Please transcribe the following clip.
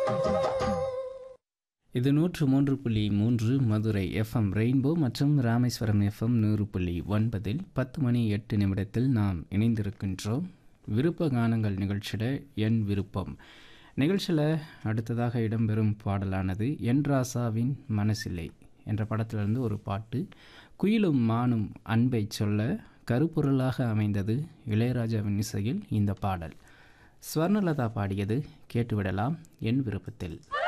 இது நூற்று மூன்று புள்ளி மூன்று மதுரை எஃப்எம் ரெயின்போ மற்றும் ராமேஸ்வரம் எஃப்எம் நூறு புள்ளி ஒன்பதில் பத்து மணி எட்டு நிமிடத்தில் நாம் இணைந்திருக்கின்றோம் விருப்ப கானங்கள் நிகழ்ச்சியில் என் விருப்பம் நிகழ்ச்சியில் அடுத்ததாக இடம்பெறும் பாடலானது என் ராசாவின் மனசில்லை என்ற படத்திலிருந்து ஒரு பாட்டு குயிலும் மானும் அன்பை சொல்ல கருப்பொருளாக அமைந்தது இளையராஜாவின் இசையில் இந்த பாடல் ஸ்வர்ணலதா பாடியது கேட்டுவிடலாம் என் விருப்பத்தில்